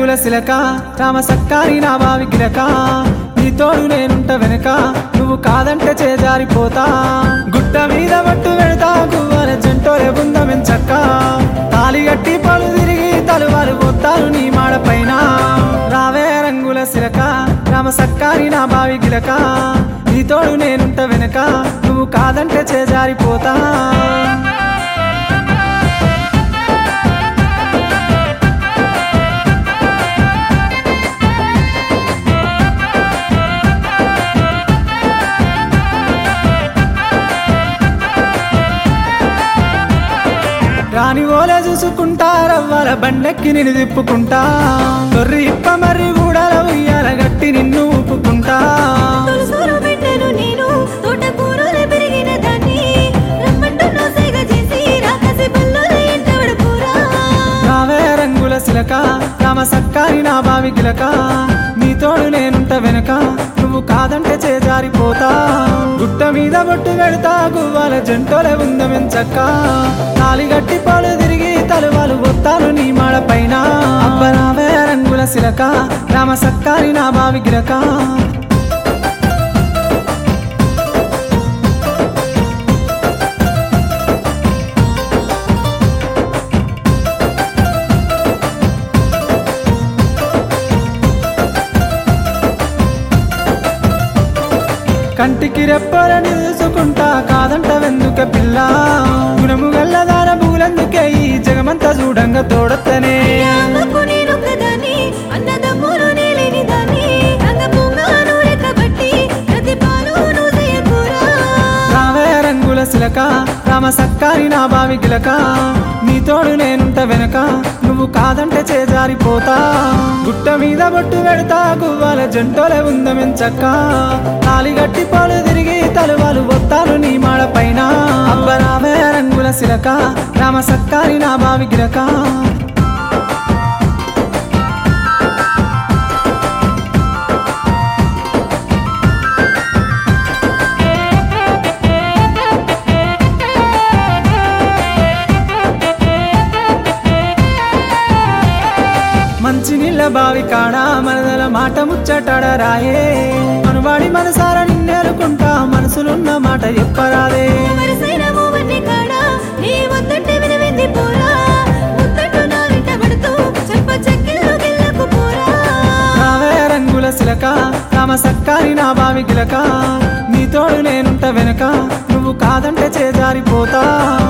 రంగుల సిలక రామ సక్కారి నా బావి గిలక నీ తోడు నేనుంట వెనక నువ్వు కాదంటే చేజారిపోతా గుట్ట మీద పట్టు వెళతా గువ్వల జంటోలే బుందమెంచక్క తాలి గట్టి పలు తిరిగి తలువాలు పోతాను నీ మాడ పైన రావే రంగుల సిలక రామ సక్కారి నా బావి గిలక నీ తోడు నేనుంట వెనక నువ్వు కాదంటే చేజారిపోతా రాని ఓలే చూసుకుంటా రవ్వల బండెక్కి నిన్ను తిప్పుకుంటా దొర్రి ఇప్ప మరి గూడల ఉయ్యాల గట్టి నిన్ను ఊపుకుంటా తొలిసూరు బిడ్డను నేను తోటకూరలో పెరిగిన దాన్ని రమ్మంటూ నోసేగ చేసి రాకసి బల్లోల ఎంట పడుకోరా రావే రంగుల సిలక రామ సక్కారి నా బావి గిలక నీ తోడు నేనుంట వెనక నువ్వు కాదంటే చేజారిపోతా గుట్ట మీద బొట్టు వెళతా గువ్వాల జంటోలే ఉందమెంచక్క తాలి గట్టి పాలు తిరిగి తలువాలు బొత్తాను నీ మాడ పైన అబ్బ రావే రంగుల సిలక రామ సక్కారి నా బావి గిలక కంటికి రెప్పలని చూసుకుంటా కాదంట వెందుక పిల్ల గుణము గల్లదాన పూలందుకే ఈ జగమంతా చూడంగా తోడత్తనే అమ్మకు నేనొక్కదాన్ని అన్నదమ్ములు నేలేని దాన్ని రంగ పొంగాను రెక్కబట్టి ప్రతి పాలు నువ్వు చేయకూరా రావే రంగుల సిలక రామ సక్కారి నా బావి గిలక నీ తోడు నేనుంట వెనక నువ్వు కాదంటే చేజారిపోతా గుట్ట మీద బొట్టు పెడతా గువ్వాల జంటోలే ఉందమెంచక్క తాలి గట్టి పాలు తిరిగి తలువాలు బొత్తాను నీ మాడ పైన అబ్బ రావే రంగుల సిలక రామ సక్కారి నా బావి గిలక మంచి నీళ్ళ బావి కాడ మనదల మాట ముచ్చటాడ రాయే అనువాడి మనసార నిన్నేరుకుంటా మనసులున్న మాట చెప్పరాదే వరసైన మూవన్ని కాడ నీ వద్దంటే వినవింది పోరా ముద్దట్టు నా వెంట పడుతూ చెప్ప చెక్కిళ్ళు గిల్లకు పోరా రావే రంగుల సిలక రామ సక్కారి నా బావి గిలక నీ తోడు నేనుంట వెనక నువ్వు కాదంటే చేజారిపోతా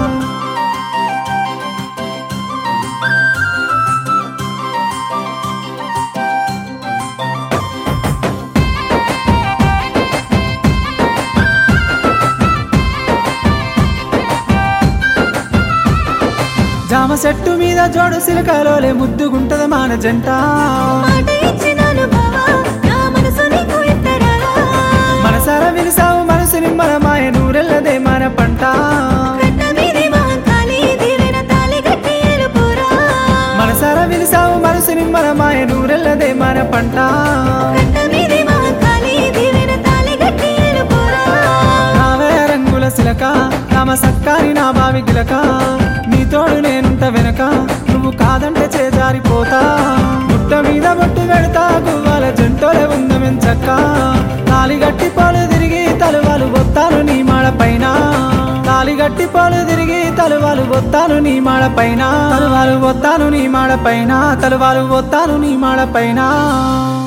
జామ చెట్టు మీద జోడు సిలకలోలే ముద్దుగుంటది మాన జంట మాట ఇచ్చినాను బావా నా మనసు నీకు ఎత్తరాలా మనసార విలిసావు మనసు నిమ్మల మాయ నూరెల్లదే మన పంట కట్ట మీది మహంకాళి తీరిన తాళి కట్టి ఏలుకోరా మనసార విలిసావు మనసు నిమ్మల మాయ నూరెల్లదే మన పంట కట్ట మీది మహంకాళి తీరిన తాళి కట్టి ఏలుకోరా రావే రంగుల సిలక రామ సక్కారి నా బావి గిలక నీ తోడు నేనుంట వెనక నువ్వు కాదంటే చేజారిపోతా గుట్ట మీద బొట్టు పెడతా గువ్వాల జంటోలే ఉందమెంచక్క తాలి గట్టి పాలు తిరిగి తలువాలు బొత్తాను నీ మాడ పైన తాలి గట్టి పాలు తిరిగి తలువాలు బొత్తాను నీ మాడ పైన తలువాలు బొత్తాను నీ మాడ పైన తలువాలు బొత్తాను నీ మాడ పైన